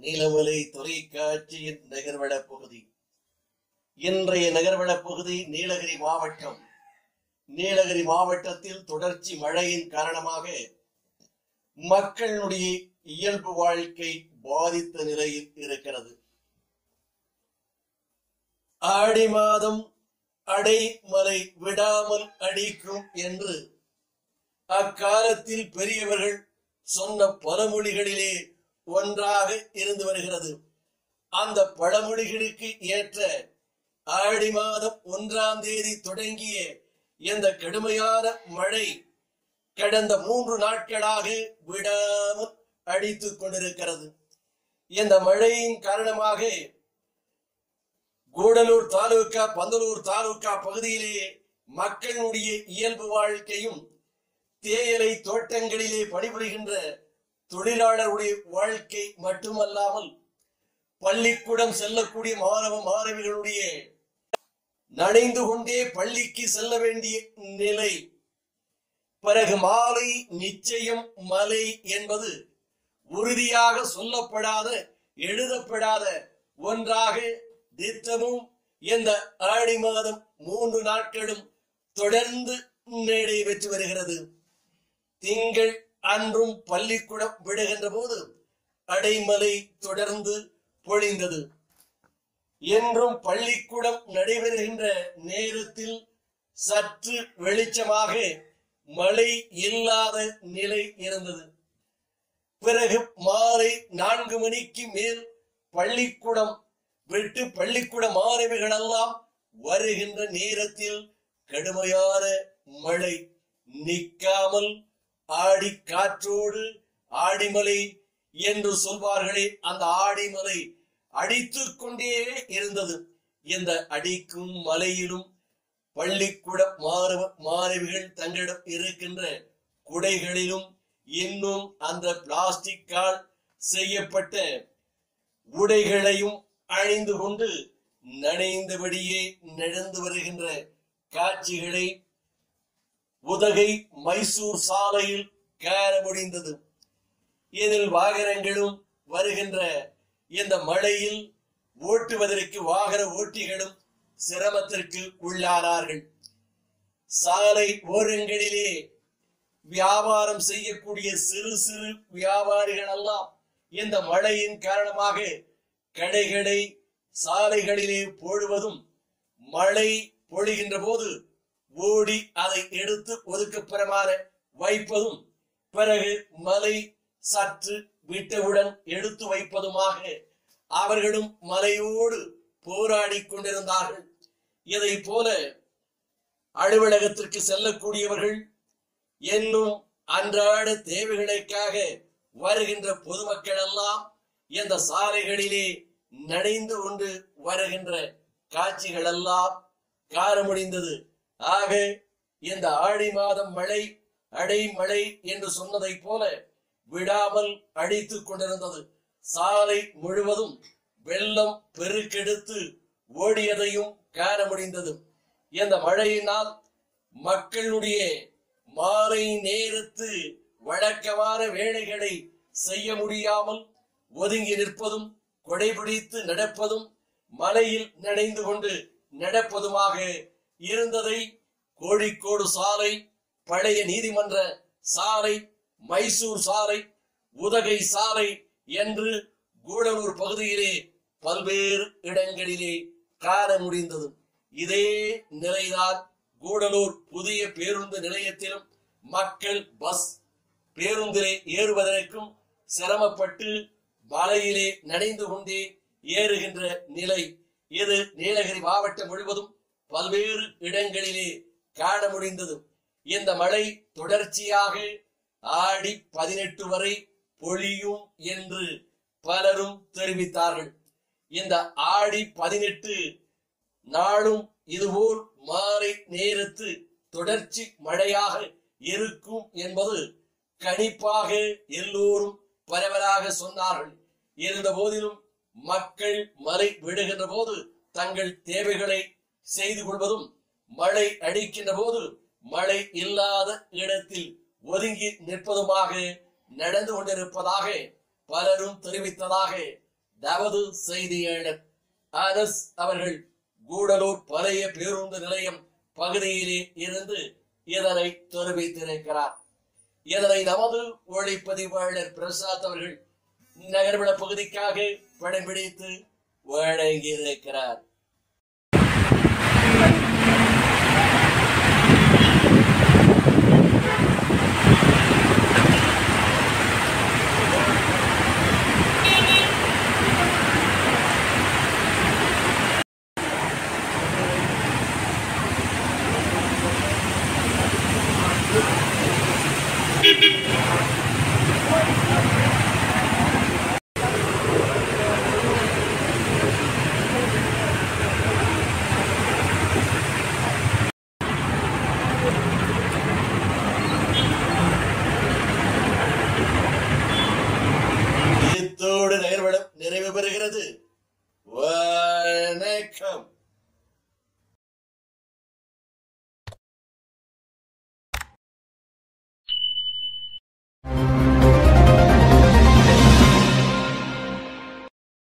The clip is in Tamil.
நீலமலை தொலைக்காட்சியின் நகர்வள பகுதி இன்றைய நகர்வள பகுதி நீலகிரி மாவட்டம் நீலகிரி மாவட்டத்தில் தொடர்ச்சி மழையின் காரணமாக மக்களுடைய இயல்பு வாழ்க்கை பாதித்த நிலையில் இருக்கிறது ஆடி மாதம் அடைமலை விடாமல் அடிக்கும் என்று அக்காலத்தில் பெரியவர்கள் சொன்ன பழமொழிகளிலே ஒன்றாக இருந்து வருகிறது அந்த பழமொழிகளுக்கு ஏற்ற ஆடி மாதம் ஒன்றாம் தேதி தொடங்கிய இந்த கடுமையான மழை கடந்த மூன்று நாட்களாக விடாமல் அடித்துக் கொண்டிருக்கிறது இந்த மழையின் காரணமாக கூடலூர் தாலுகா பந்தலூர் தாலுகா பகுதியிலே மக்களுடைய இயல்பு வாழ்க்கையும் தேயிலை தோட்டங்களிலே பணிபுரிகின்ற தொழிலாளருடைய வாழ்க்கை மட்டுமல்லாமல் பள்ளிக்கூடம் செல்லக்கூடிய மாணவ மாணவிகளுடைய நனைந்து கொண்டே பள்ளிக்கு செல்ல வேண்டிய நிலை பிறகு மாலை நிச்சயம் மலை என்பது உறுதியாக சொல்லப்படாத எழுதப்படாத ஒன்றாக திட்டமும் இந்த ஆடி மாதம் மூன்று நாட்களும் தொடர்ந்து நடைபெற்று வருகிறது திங்கள் அன்றும் பள்ளிக்கூடம் விடுகின்ற போது அடைமலை தொடர்ந்து பொழிந்தது என்றும் பள்ளிக்கூடம் நடைபெறுகின்ற நேரத்தில் சற்று வெளிச்சமாக மழை இல்லாத நிலை இருந்தது பிறகு மாலை நான்கு மணிக்கு மேல் பள்ளிக்கூடம் விட்டு பள்ளிக்கூட மாணவிகள் எல்லாம் வருகின்ற நேரத்தில் கடுமையான மழை நிற்காமல் ஆடி காற்றோடு ஆடிமலை என்று சொல்வார்களே அந்த ஆடிமலை அடித்துக் கொண்டே இருந்தது இந்த அடிக்கும் மலையிலும் பள்ளிக்கூட மாணவ மாணவிகள் தங்களிடம் இருக்கின்ற குடைகளிலும் இன்னும் அந்த பிளாஸ்டிக்கால் செய்யப்பட்ட உடைகளையும் அணிந்து கொண்டு நனைந்தபடியே நடந்து வருகின்ற காட்சிகளை உதகை மைசூர் சாலையில் காண முடிந்தது இதில் வாகனங்களும் வருகின்ற இந்த மழையில் ஓட்டுவதற்கு வாகன ஓட்டிகளும் சிரமத்திற்கு உள்ளானார்கள் சாலை ஓரங்களிலே வியாபாரம் செய்யக்கூடிய சிறு சிறு வியாபாரிகள் எல்லாம் இந்த மழையின் காரணமாக கடைகளை சாலைகளிலே போடுவதும் மழை பொழிகின்ற போது ஓடி அதை எடுத்து ஒதுக்கப்புறமான வைப்பதும் பிறகு மலை சற்று விட்டவுடன் எடுத்து வைப்பதுமாக அவர்களும் மலையோடு போராடி கொண்டிருந்தார்கள் இதை போல அலுவலகத்திற்கு செல்லக்கூடியவர்கள் என்னும் அன்றாட தேவைகளுக்காக வருகின்ற பொதுமக்கள் எல்லாம் இந்த சாலைகளிலே நனைந்து கொண்டு வருகின்ற காட்சிகள் எல்லாம் காண முடிந்தது ஆக இந்த ஆடி மாதம் மழை அடைமழை என்று சொன்னதை போல விடாமல் அடித்துக் கொண்டிருந்தது சாலை முழுவதும் வெள்ளம் பெருக்கெடுத்து ஓடியதையும் காண முடிந்தது இந்த மழையினால் மக்களுடைய மாலை நேரத்து வழக்கமான வேலைகளை செய்ய முடியாமல் ஒதுங்கி நிற்பதும் கொடைபிடித்து நடப்பதும் மலையில் நனைந்து கொண்டு நடப்பதுமாக இருந்ததை கோழிக்கோடு சாலை பழைய நீதிமன்ற சாலை மைசூர் சாலை உதகை சாலை என்று கூடலூர் பகுதியிலே பல்வேறு இடங்களிலே காண முடிந்தது இதே நிலைதான் கூடலூர் புதிய பேருந்து நிலையத்திலும் மக்கள் பஸ் பேருந்திலே ஏறுவதற்கும் சிரமப்பட்டு மலையிலே நனைந்து கொண்டே ஏறுகின்ற நிலை இது நீலகிரி மாவட்டம் முழுவதும் பல்வேறு இடங்களிலே காண முடிந்தது இந்த மழை தொடர்ச்சியாக ஆடி பதினெட்டு வரை பொழியும் என்று பலரும் தெரிவித்தார்கள் இந்த ஆடி பதினெட்டு நாளும் இதுபோல் மாலை நேரத்து தொடர்ச்சி மழையாக இருக்கும் என்பது கணிப்பாக எல்லோரும் பரவலாக சொன்னார்கள் இருந்த போதிலும் மக்கள் மழை விடுகின்ற போது தங்கள் தேவைகளை செய்து கொள்வதும் மழை அடிக்கின்ற போது மழை இல்லாத இடத்தில் ஒதுங்கி நிற்பதுமாக நடந்து கொண்டிருப்பதாக பலரும் தெரிவித்ததாக தமது செய்தியாளர் ஆனஸ் அவர்கள் கூடலூர் பழைய பேருந்து நிலையம் பகுதியிலே இருந்து இதனை தெரிவித்திருக்கிறார் இதனை நமது ஒளிப்பதிவாளர் பிரசாத் அவர்கள் நகர்வள பகுதிக்காக படம் பிடித்து வழங்கியிருக்கிறார் Thank